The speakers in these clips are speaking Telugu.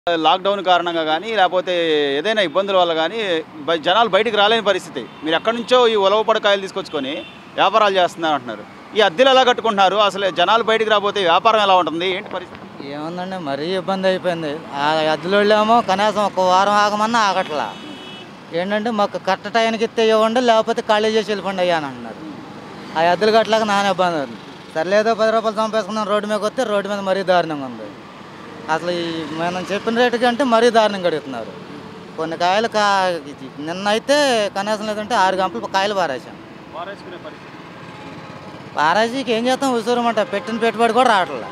లాక్డౌన్ కారణంగా కానీ లేకపోతే ఏదైనా ఇబ్బందుల వల్ల కానీ బ- జనాలు బయటికి రాలేని పరిస్థితి మీరు ఎక్కడి నుంచో ఈ ఉలవపడకాయలు తీసుకొచ్చుకొని వ్యాపారాలు చేస్తున్నారు అంటున్నారు ఈ అద్దెలు ఎలా కట్టుకుంటున్నారు అసలు జనాలు బయటికి రాకపోతే వ్యాపారం ఎలా ఉంటుంది ఏంటి పరిస్థితి ఏముందండి మరీ ఇబ్బంది అయిపోయింది ఆ అద్దెలోళ్ళేమో కనీసం ఒక వారం ఆగమన్నా ఆగట్లా ఏంటంటే మాకు కరెక్ట్ టైంకి ఇస్తే ఇవ్వండి లేకపోతే ఖాళీ చేసి వెళ్ళిపోండి అయ్యా అని అంటున్నారు ఆ అద్దెలు కట్టలేక నాన్న ఇబ్బంది అవుతుంది సర్లేదో పది రూపాయలు సంపేసుకున్నాం రోడ్డు మీద వస్తే రోడ్డు మీద మరీ దారుణంగా ఉంది అసలు ఈ మనం చెప్పిన రేటు కంటే మరీ దారుణంగా అడుగుతున్నారు కొన్ని కాయలు కా నిన్న అయితే కనీసం లేదంటే ఆరు గంటలు కాయలు పారేసాం పారేసీకి ఏం చేస్తాం ఉసూరమంట పెట్టిన పెట్టుబడి కూడా రావట్లే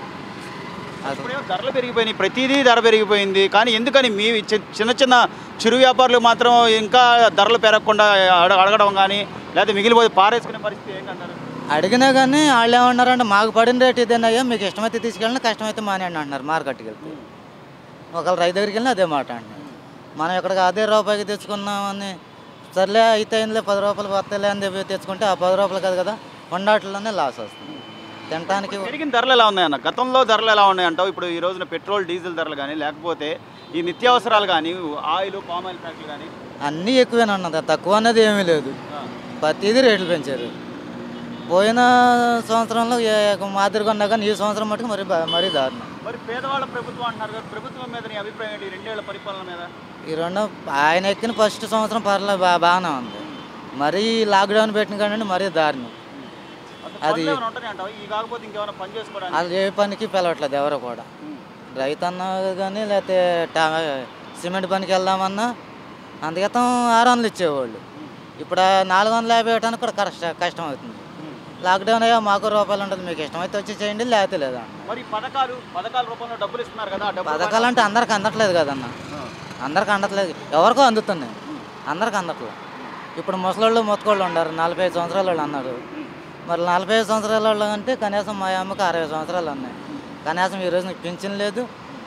అసలు ఇప్పుడేమో ధరలు పెరిగిపోయినాయి ప్రతిదీ ధర పెరిగిపోయింది కానీ ఎందుకని మీ చి- చిన్న చిన్న చిరు వ్యాపారులు మాత్రం ఇంకా ధరలు పెరగకుండా అడ- అడగడం కానీ లేకపోతే మిగిలిపోయి పారేసుకునే పరిస్థితి ఏంటంటారు అడిగినా కానీ వాళ్ళు ఏమన్నారంటే మాకు పడిన రేట్ ఇదేనయ్యా మీకు ఇష్టమైతే తీసుకెళ్ళండి కష్టమైతే మానేయండి అంటున్నారు మార్కెట్కి వెళ్తే ఒకవేళ రైతు దగ్గరికి వెళ్ళినా అదే మాట అంటున్నారు మనం ఇక్కడికి అదే రూపాయికి తెచ్చుకున్నామని సర్లే అయితే అయిందిలే పది రూపాయలు వస్తాయిలే అని చెప్పి తెచ్చుకుంటే ఆ పది రూపాయలు కాదు కదా వండాట్లోనే లాస్ వస్తుంది తినడానికి పెరిగిన ధరలు ఎలా ఉన్నాయన్న గతంలో ధరలు ఎలా ఉన్నాయంటావు ఇప్పుడు ఈ రోజున పెట్రోల్ డీజిల్ ధరలు కానీ లేకపోతే ఈ నిత్యావసరాలు కానీ ఆయిల్ పామ్ ఆయిల్ ప్యాకెట్లు కానీ అన్నీ ఎక్కువేనా ఉన్నది తక్కువ అనేది ఏమీ లేదు ప్రతిదీ రేట్లు పెంచారు పోయిన సంవత్సరంలో ఏ- మాదిరిగా ఉన్నా కానీ ఈ సంవత్సరం మటుకు మరి బా- మరీ దారుణం మరి పేదవాళ్ళ ప్రభుత్వం అంటున్నారు కదా ప్రభుత్వం మీద నీ అభిప్రాయం ఏంటి ఈ రెండేళ్ల పరిపాలన మీద ఈ రెండు ఆయన ఎక్కిన ఫస్ట్ సంవత్సరం పర్లేదు బా బాగానే ఉంది మరీ లాక్డౌన్ పెట్టిన కానీ మరీ దారుణం అది ఉంటాయి అంటావు ఈ కాకపోతే ఇంకేమైనా పని చేసుకోవడానికి వాళ్ళు ఏ పనికి పిలవట్లేదు ఎవరు కూడా రైతు అన్నా కానీ లేకపోతే టా సిమెంట్ పనికి వెళ్దామన్నా అందుకేతం ఆరు వందలు ఇచ్చేవాళ్ళు ఇప్పుడు ఆ నాలుగు వందల యాభై ఇవ్వడానికి కూడా కష్ట కష్టం అవుతుంది లాక్డౌన్ అయ్యా మాకు రూపాయలు ఉంటుంది మీకు ఇష్టమైతే వచ్చి చేయండి లేకపోతే లేదా మరి పథకాలు పథకాల రూపంలో డబ్బులు ఇస్తున్నారు కదా ఆ డబ్బులు పథకాలు అంటే అందరికి అందట్లేదు కదన్న అందరికి అందట్లేదు ఎవరికో అందుతున్నాయి అందరికి అందట్లేదు ఇప్పుడు ముసలోళ్ళు మొత్తకోళ్ళు ఉన్నారు నలభై ఐదు సంవత్సరాల వాళ్ళు అన్నారు మరి నలభై ఐదు సంవత్సరాల వాళ్ళు అంటే కనీసం మా అమ్మకి అరవై సంవత్సరాలు ఉన్నాయి కనీసం ఈ రోజు నీకు పింఛన్ లేదు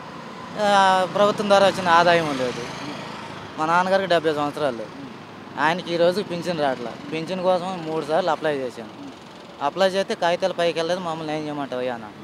ఆ, ప్రభుత్వం ద్వారా వచ్చిన ఆదాయం లేదు మా నాన్నగారికి డెబ్బై సంవత్సరాలు ఆయనకి ఈ రోజు పింఛన్ రావట్లా పింఛన్ కోసం మూడు సార్లు అప్లై చేశాను అప్లై చేస్తే కాగితాలు పైకి వెళ్ళలేదు మమ్మల్ని ఏం చేయమంటావు అయ్యా అన్న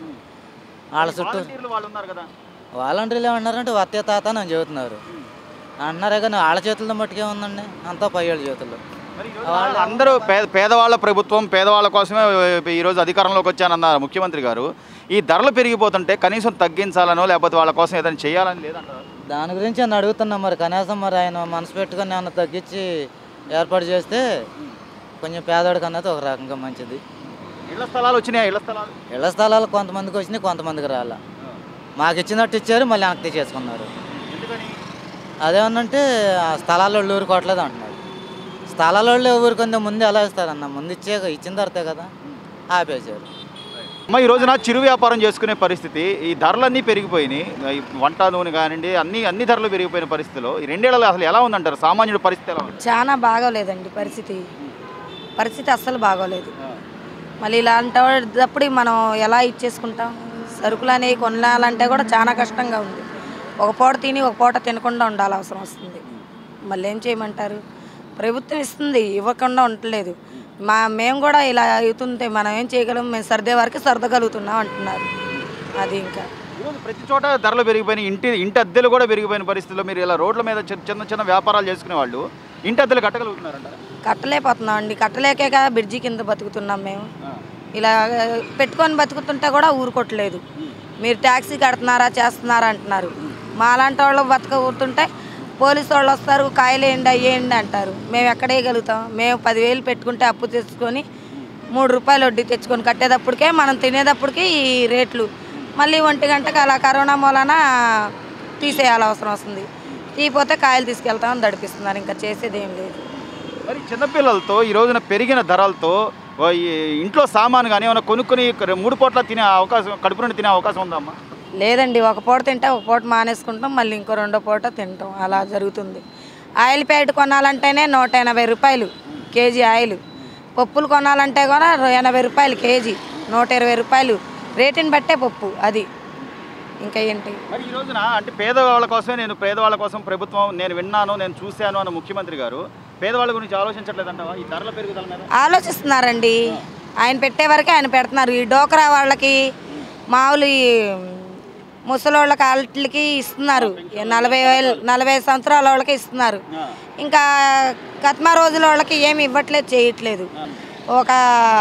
వాళ్ళ చుట్టూ వాలంటీర్లు వాళ్ళు ఉన్నారు కదా వాలంటీర్లు ఏమన్నారంటే వత్తే తాత అని చెబుతున్నారు అన్నారే కానీ వాళ్ళ చేతుల్లో మట్టుకే ఉందండి అంతా పయ్యేళ్ళ చేతుల్లో మరి ఈ రోజున అందరూ పేద పేదవాళ్ళ ప్రభుత్వం పేదవాళ్ళ కోసమే ఈ రోజు అధికారంలోకి వచ్చానన్నారు ముఖ్యమంత్రి గారు ఈ ధరలు పెరిగిపోతుంటే కనీసం తగ్గించాలనో లేకపోతే వాళ్ళ కోసం ఏదైనా చేయాలని లేదంటారు దాని గురించి అని అడుగుతున్నాం మరి కనీసం మరి ఆయన మనసు పెట్టుకొని ఏమన్నా తగ్గించి ఏర్పాటు చేస్తే కొంచెం పేదవాడికి అన్నది ఒక రకంగా మంచిది ఇళ్ల స్థలాలు వచ్చినాయా ఇళ్ల స్థలాలు ఇళ్ల స్థలాలు కొంతమందికి వచ్చినాయి కొంతమందికి రాల మాకు ఇచ్చినట్టు ఇచ్చారు మళ్ళీ వెనక్కి తీసేసుకున్నారు ఎందుకని అదేమన్నంటే ఆ స్థలాల వాళ్ళు ఊరుకోవట్లేదు అంటున్నారు స్థలాల వాళ్ళు ఊరుకుందే ముందు ఎలా ఇస్తారన్న ముందు ఇచ్చే ఇచ్చిన తర్వాతే కదా ఆపేశారు అమ్మ ఈ రోజున చిరు వ్యాపారం చేసుకునే పరిస్థితి ఈ ధరలన్నీ పెరిగిపోయినాయి ఈ వంట నూనె కానివ్వండి అన్ని అన్ని ధరలు పెరిగిపోయిన పరిస్థితిలో ఈ రెండేళ్లలో అసలు ఎలా ఉందంటారు సామాన్యుడి పరిస్థితి ఎలా ఉంది చాలా బాగోలేదండి పరిస్థితి పరిస్థితి అస్సలు బాగోలేదు మళ్ళీ ఇలాంటప్పుడు మనం ఎలా ఇచ్చేసుకుంటాం సరుకులు అనేవి కొనాలంటే కూడా చాలా కష్టంగా ఉంది ఒక పూట తిని ఒక పూట తినకుండా ఉండాలి అవసరం వస్తుంది మళ్ళీ ఏం చేయమంటారు ప్రభుత్వం ఇస్తుంది ఇవ్వకుండా ఉండలేదు మా మేము కూడా ఇలా అవుతుంటే మనం ఏం చేయగలం మేము సర్దే వరకు సర్దగలుగుతున్నాం అంటున్నారు అది ఇంకా ఈరోజు ప్రతి చోట ధరలు పెరిగిపోయినాయి ఇంటి ఇంటి అద్దెలు కూడా పెరిగిపోయిన పరిస్థితిలో మీరు ఇలా రోడ్ల మీద చి- చిన్న చిన్న వ్యాపారాలు చేసుకునే వాళ్ళు ఇంటి అద్దెలు కట్టగలుగుతున్నారంట కట్టలేకపోతున్నాం అండి కట్టలేకే కదా బ్రిడ్జి కింద బతుకుతున్నాం మేము ఇలా పెట్టుకొని బతుకుతుంటే కూడా ఊరుకోవట్లేదు మీరు ట్యాక్సీ కడుతున్నారా చేస్తున్నారా అంటున్నారు మా అలాంటి వాళ్ళు బతకూరుతుంటే పోలీసు వాళ్ళు వస్తారు కాయలు వేయండి అయ్యేయండి అంటారు మేము ఎక్కడ వేయగలుగుతాం మేము పదివేలు పెట్టుకుంటే అప్పు తెచ్చుకొని మూడు రూపాయలు వడ్డీ తెచ్చుకొని కట్టేటప్పటికే మనం తినేటప్పటికి ఈ రేట్లు మళ్ళీ ఒంటి గంటకు అలా కరోనా మూలన తీసేయాలి అవసరం వస్తుంది తీయపోతే కాయలు తీసుకెళ్తామని దడిపిస్తున్నారు ఇంకా చేసేది ఏం లేదు మరి చిన్నపిల్లలతో ఈ రోజున పెరిగిన ధరలతో ఓ ఈ ఇంట్లో సామాను కానీ ఏమైనా కొనుక్కొని మూడు పూట్ల తినే అవకాశం కడుపు నుండి తినే అవకాశం ఉందమ్మా లేదండి ఒక పూట తింటే ఒక పూట మానేసుకుంటాం మళ్ళీ ఇంకో రెండో పూట తింటాం అలా జరుగుతుంది ఆయిల్ ప్యాకెట్ కొనాలంటేనే నూట ఎనభై రూపాయలు కేజీ ఆయిల్ పప్పులు కొనాలంటే కూడా రొ- ఎనభై రూపాయలు కేజీ నూట ఇరవై రూపాయలు రేటుని బట్టే పప్పు అది ఇంకా ఏంటి మరి ఈ రోజున అంటే పేదవాళ్ళ కోసమే నేను పేదవాళ్ళ కోసం ప్రభుత్వం నేను విన్నాను నేను చూశాను అన్న ముఖ్యమంత్రి గారు పేదవాళ్ళ గురించి ఆలోచించట్లేదంటావా ఈ ధరల పెరుగుదల మీద ఆలోచిస్తున్నారండి ఆయన పెట్టే వరకే ఆయన పెడుతున్నారు ఈ డోకరా వాళ్ళకి మామూలు ఈ ముసలోళ్ళకి వాళ్ళకి ఇస్తున్నారు నలభై వేలు నలభై సంవత్సరాల వాళ్ళకి ఇస్తున్నారు ఇంకా కత్మా రోజుల వాళ్ళకి ఏమి ఇవ్వట్లేదు చేయట్లేదు ఒక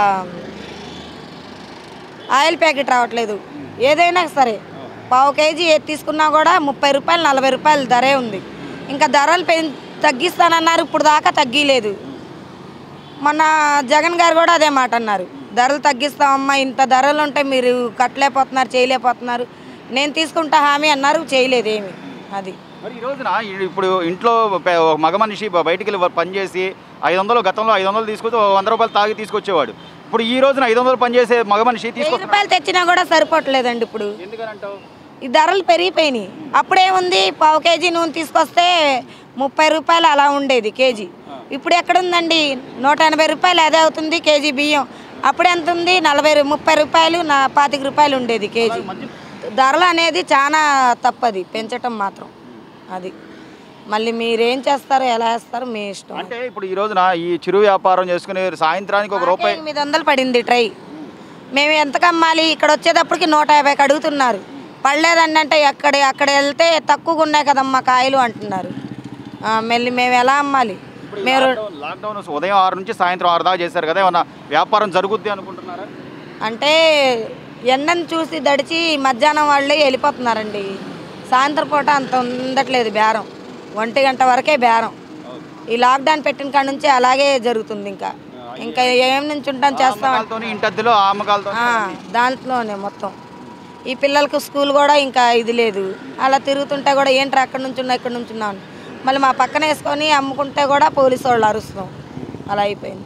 ఆయిల్ ప్యాకెట్ రావట్లేదు ఏదైనా సరే పావు కేజీ ఏది తీసుకున్నా కూడా ముప్పై రూపాయలు నలభై రూపాయలు ధరే ఉంది ఇంకా ధరలు పెం తగ్గిస్తానన్నారు ఇప్పుడు దాకా తగ్గిలేదు మొన్న జగన్ గారు కూడా అదే మాట అన్నారు ధరలు తగ్గిస్తామమ్మా ఇంత ధరలు ఉంటే మీరు కట్టలేకపోతున్నారు చేయలేకపోతున్నారు నేను తీసుకుంటా హామీ అన్నారు చేయలేదు ఏమి అది మరి ఈ రోజున ఈ- ఇప్పుడు ఇంట్లో పె- ఒక మగ మనిషి బ- బయటికి వెళ్ళి పని చేసి ఐదు వందలు గతంలో ఐదు వందలు తీసుకొచ్చి ఒక వంద రూపాయలు తాగి తీసుకొచ్చేవాడు ఇప్పుడు ఈ రోజున ఐదు వందలు పని చేసే మగ మనిషి వెయ్యి తీసుకొ రూపాయలు తెచ్చినా కూడా సరిపోవట్లేదండి ఇప్పుడు ఎందుకనంటావు ఈ ధరలు పెరిగిపోయినాయి అప్పుడేముంది పావు కేజీ నూనె తీసుకొస్తే ముప్పై రూపాయలు అలా ఉండేది కేజీ ఇప్పుడు ఎక్కడుందండి నూట ఎనభై రూపాయలు అదే అవుతుంది కేజీ బియ్యం అప్పుడు ఎంత ఉంది నలభై రూ- ముప్పై రూపాయలు నా పాతిక రూపాయలు ఉండేది కేజీ ధరలు అనేది చాలా తప్పది పెంచటం మాత్రం అది మళ్ళీ మీరేం చేస్తారో ఎలా వేస్తారో మీ ఇష్టం అంటే ఇప్పుడు ఈ రోజున ఈ చిరు వ్యాపారం చేసుకుని సాయంత్రానికి ఒక రూపాయి ఎనిమిది వందలు పడింది ట్రై మేము ఎంతకు అమ్మాలి ఇక్కడ వచ్చేటప్పటికి నూట యాభైకి అడుగుతున్నారు పడలేదండి అంటే ఎక్కడ అక్కడ వెళ్తే తక్కువగా ఉన్నాయి కదమ్మా కాయలు అంటున్నారు ఆ, మళ్ళీ మేము ఎలా అమ్మాలి మీరు లాక్డౌన్- లాక్డౌన్ ఉదయం ఆరు నుంచి సాయంత్రం ఆరు దాకా చేశారు కదా ఏమన్నా వ్యాపారం జరుగుద్ది అనుకుంటున్నారా అంటే ఎండను చూసి దడిచి మధ్యాహ్నం వాళ్ళే వెళ్ళిపోతున్నారండి సాయంత్రం పూట అంత ఉండట్లేదు బేరం ఒంటి గంట వరకే బేరం ఈ లాక్డౌన్ పెట్టిన కాడ నుంచి అలాగే జరుగుతుంది ఇంకా ఇంకా ఏం నుంచి ఉంటాం చేస్తాం అమ్మకాలతోని ఇంటద్దులో ఆ అమ్మకాలతో ఆ, దాంట్లోనే మొత్తం ఈ పిల్లలకు స్కూల్ కూడా ఇంకా ఇది లేదు అలా తిరుగుతుంటే కూడా ఏంట్రా అక్కడ నుంచి ఉన్నా ఇక్కడ నుంచి ఉన్నాను మళ్ళీ మా పక్కన వేసుకొని అమ్ముకుంటే కూడా పోలీసు వాళ్ళు అరుస్తాం అలా అయిపోయింది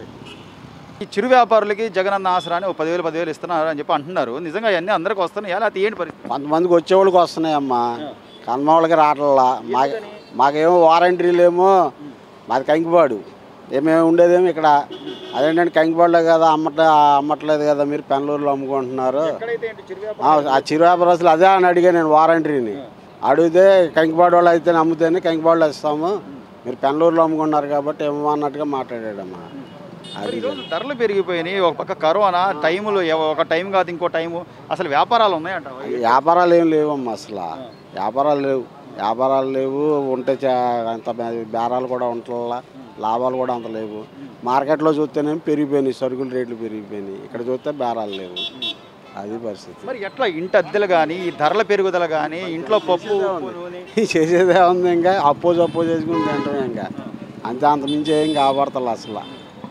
ఈ చిరు వ్యాపారులకి జగనన్న ఆసరా అని ఒక పదివేలు పదివేలు ఇస్తున్నారు అని చెప్పి అంటున్నారు నిజంగా అవన్నీ అందరికి వస్తున్నాయి అలా ఏంటి పరిస్థితి కొంతమందికి వచ్చేవాళ్ళకి వస్తున్నాయమ్మా కన్మ వాళ్ళకి రావట్లా మాకు మాకేమో వారంటీలేమో మాది కంకిపాడు ఏమేమి ఉండేదేమో ఇక్కడ అదేంటంటే కంకిపాడులో కదా అమ్మట అమ్మట్లేదు కదా మీరు పెనలూరులో అమ్ముకుంటున్నారు ఎక్కడైతే ఏంటి చిరు వ్యాపారం ఆ, ఆ చిరు వ్యాపారస్తులు అదే అని అడిగా నేను వారంటీని అడిగితే కంకిపాడు వాళ్ళు అయితే అమ్ముతేనే కంకిపాడులో ఇస్తాము మీరు పెనలూరులో అమ్ముకున్నారు కాబట్టి ఏమో అన్నట్టుగా మాట్లాడాడమ్మా అది ఈరోజు ధరలు పెరిగిపోయినాయి ఒక పక్క కరోనా టైములు ఎవ- ఒక టైం కాదు ఇంకో టైము అసలు వ్యాపారాలు ఉన్నాయంట వ్యాపారాలు ఏం లేవమ్మా అసలు వ్యాపారాలు లేవు వ్యాపారాలు లేవు ఉంటే చా- అంత బే- బేరాలు కూడా ఉంటల్లా లాభాలు కూడా అంత లేవు మార్కెట్లో చూస్తేనేమో పెరిగిపోయినాయి సరుకుల రేట్లు పెరిగిపోయినాయి ఇక్కడ చూస్తే బేరాలు లేవు అది పరిస్థితి మరి ఎట్లా ఇంటి అద్దెలు కానీ ఈ ధరల పెరుగుదల కానీ ఇంట్లో పప్పు ఉప్పు, నూనె చేసేదే ఉంది ఇంకా అప్పో చప్పో చేసుకుని తింటాం ఇంకా అంతే అంతమించి ఏం కాబడతలే అసలు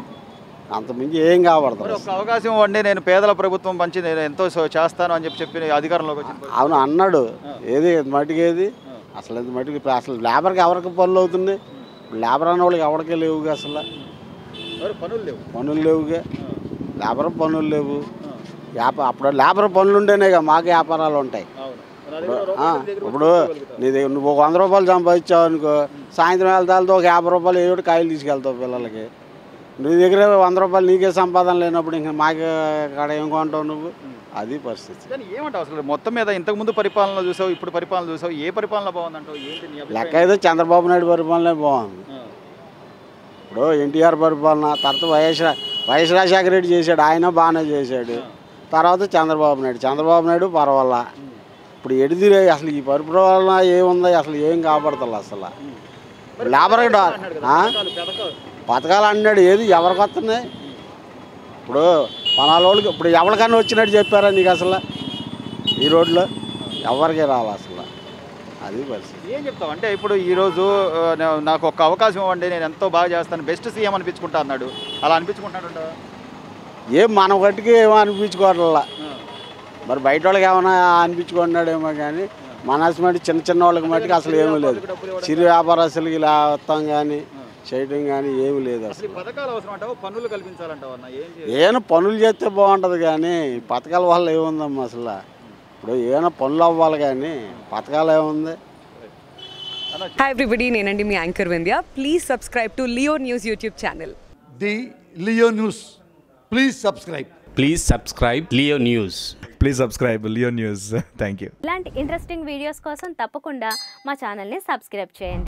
అంతమించి ఏం మరి కాబడతలు ఒక అవకాశం ఇవ్వండి నేను పేదల ప్రభుత్వం పంచి నేను ఎంతో సో- చేస్తాను అని చెప్పి చెప్పి అధికారంలోకి వచ్చింది అవును అన్నాడు ఏది ఇంత మటుకు ఏది అసలు ఇంత మటుకు ఇప్పుడు అసలు లేబర్కి ఎవరికి పనులు అవుతుంది లేబర్ అన్న వాళ్ళకి ఎవరికే లేవుగా అసలు మరి పనులు లేవు పనులు లేవుగా లేబర్ పనులు లేవు వ్యాపార అప్పుడు లేబర్ పనులు ఉంటేనే మాకు వ్యాపారాలు ఉంటాయి అవును ఆ, ఇప్పుడు నీ దగ్గర నువ్వు ఒక వంద రూపాయలు సంపాదించావు అనుకో సాయంత్రం వెళ్తాలతో ఒక యాభై రూపాయలు ఏడు కాయలు తీసుకెళ్తావు పిల్లలకి నీ దగ్గర వంద రూపాయలు నీకే సంపాదన లేనప్పుడు ఇంకా మాకే కాడ ఏం కొంటావు నువ్వు అది పరిస్థితి కానీ ఏమంటావు అసలు మొత్తం మీద ఇంతకు ముందు పరిపాలన చూసావు ఇప్పుడు పరిపాలన చూసావు ఏ పరిపాలన బాగుందంటావు ఏంటి నీ అభిప్రాయం? లెక్క అయితే చంద్రబాబు నాయుడు పరిపాలనే బాగుంది ఆ. ఇప్పుడు ఎన్టీఆర్ పరిపాలన తర్వాత వైఎస్ రా- వైఎస్ రాజశేఖర రెడ్డి చేశాడు ఆయన బాగానే చేశాడు తర్వాత చంద్రబాబు నాయుడు చంద్రబాబు నాయుడు పర్వాలా ఇప్పుడు ఎడిదిరే అసలు ఈ పరిపాలన ఏముంది అసలు ఏం కాపాడతారు అసలు లేబర్ పథకాలు, పథకాలు. పథకాలు అన్నాడు ఏది ఎవరికి వస్తున్నాయి ఇప్పుడు పనాలోళ్ళకి ఇప్పుడు ఎవరికన్నా వచ్చినట్టు చెప్పారా నీకు అసలు ఈ రోడ్లో ఎవరికి రావాలి అసలు అది పరిస్థితి ఏం చెప్తావు అంటే ఇప్పుడు ఈ రోజు ఆ, నా- నాకు ఒక అవకాశం ఇవ్వండి నేను ఎంతో బాగా చేస్తాను బెస్ట్ సీఎం అనిపించుకుంటా అన్నాడు అలా అనిపించుకుంటాడు ఏం మన గట్టికి ఏమో అనిపించుకోవట్లా మరి బయట వాళ్ళకి ఏమైనా అనిపించుకుంటున్నాడేమో కానీ మన హస్బెండ్ చిన్న చిన్న వాళ్ళకి మట్టుకు అసలు ఏమీ లేదు చిరు వ్యాపారస్తులకి ఇలా వస్తాం కానీ చేయడం కానీ ఏమీ లేదు అసలు అసలు ఈ పథకాలు అవసరం అంటావు పన్నులు కల్పించాలంటావు అన్న ఏం చేయాలి? ఏమైనా పనులు చేస్తే బాగుంటుంది కానీ ఈ పథకాల వల్ల ఏముందమ్మా అసలు ఇప్పుడు ఏమైనా పనులు అవ్వాలి కానీ పథకాలు ఏముంది హాయ్ ఎవ్రీబడి నేనండి మీ anchor Vindhya please subscribe to Leo news YouTube channel the Leo News. Please subscribe. Please subscribe Leo News. Please subscribe Leo news thank you ఇలాంటి ఇంట్రెస్టింగ్ వీడియోస్ కోసం తప్పకుండా మా ఛానల్ని సబ్స్క్రైబ్ చేయండి